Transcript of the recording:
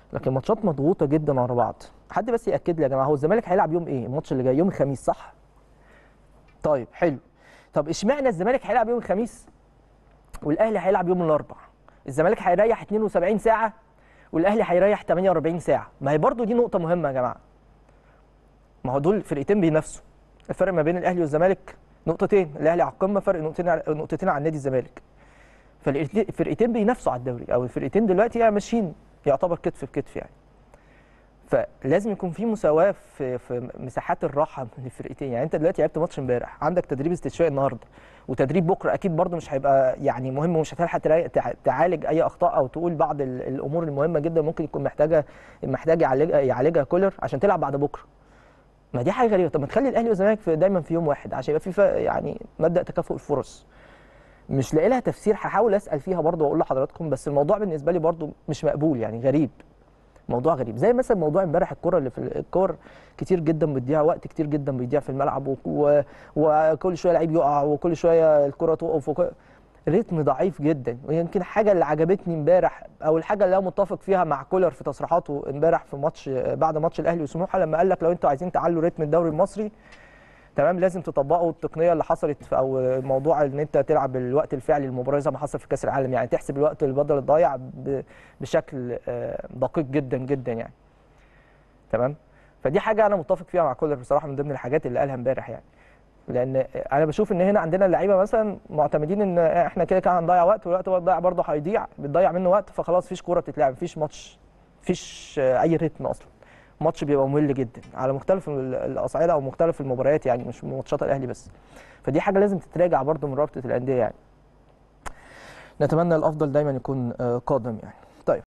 لكن ماتشات مضغوطه جدا ورا بعض حد بس ياكد لي يا جماعه هو الزمالك هيلعب يوم ايه الماتش اللي جاي يوم الخميس صح طيب حلو طب اشمعنى الزمالك هيلعب يوم الخميس والاهلي هيلعب يوم الاربعاء الزمالك هيريح 72 ساعه والاهلي هيريح 48 ساعه ما هي برضو دي نقطه مهمه يا جماعه ما هو دول فرقتين بينافسوا الفرق ما بين الاهلي والزمالك نقطتين الاهلي على القمه فرق نقطتين على- نقطتين عن نادي الزمالك فالفرقتين بينافسوا على الدوري او الفرقتين دلوقتي يعني ماشيين يعتبر كتف بكتف يعني فلازم يكون في مساواه في في مساحات الراحه من الفرقتين يعني انت دلوقتي لعبت ماتش امبارح عندك تدريب استشفائي النهارده وتدريب بكره اكيد برده مش هيبقى يعني مهم ومش هتلحق ترا- تع- تعالج اي اخطاء او تقول بعض ال- الامور المهمه جدا ممكن يكون محتاجه محتاج يعالجها يعالجها كولر عشان تلعب بعد بكره ما دي حاجه غريبه طب ما تخلي الاهلي والزمالك في- دايما في يوم واحد عشان يبقى في ف- يعني مبدا تكافؤ الفرص مش لاقي لها تفسير هحاول اسال فيها برضه واقول لحضراتكم بس الموضوع بالنسبه لي برضه مش مقبول يعني غريب موضوع غريب زي مثلا موضوع امبارح الكره اللي في ال- الكور كتير جدا بتضيع وقت كتير جدا بيضيع في الملعب و- و- وكل شويه لعيب يقع وكل شويه الكره تقف وكل... ريتم ضعيف جدا ويمكن حاجه اللي عجبتني امبارح او الحاجه اللي انا متفق فيها مع كولر في تصريحاته امبارح في ماتش بعد ماتش الاهلي وسموحه لما قال لك لو انتوا عايزين تعلوا ريتم الدوري المصري تمام لازم تطبقوا التقنيه اللي حصلت في او موضوع ان انت تلعب الوقت الفعلي للمباراه زي ما حصل في كاس العالم يعني تحسب الوقت البدل الضايع ب- بشكل آه، دقيق جدا جدا يعني تمام فدي حاجه انا متفق فيها مع كولر بصراحه من ضمن الحاجات اللي قالها امبارح يعني لان انا بشوف ان هنا عندنا اللعيبه مثلا معتمدين ان احنا كده كده هنضيع وقت والوقت الضايع برضه هيضيع بتضيع منه وقت فخلاص مفيش كوره بتتلعب مفيش ماتش مفيش آه، اي ريتم اصلا ماتش بيبقى ممل جدا على مختلف ال- الاصعده او مختلف المباريات يعني مش ماتشات الاهلي بس فدي حاجه لازم تتراجع برضه من رابطه الانديه يعني نتمنى الافضل دايما يكون آه، قادم يعني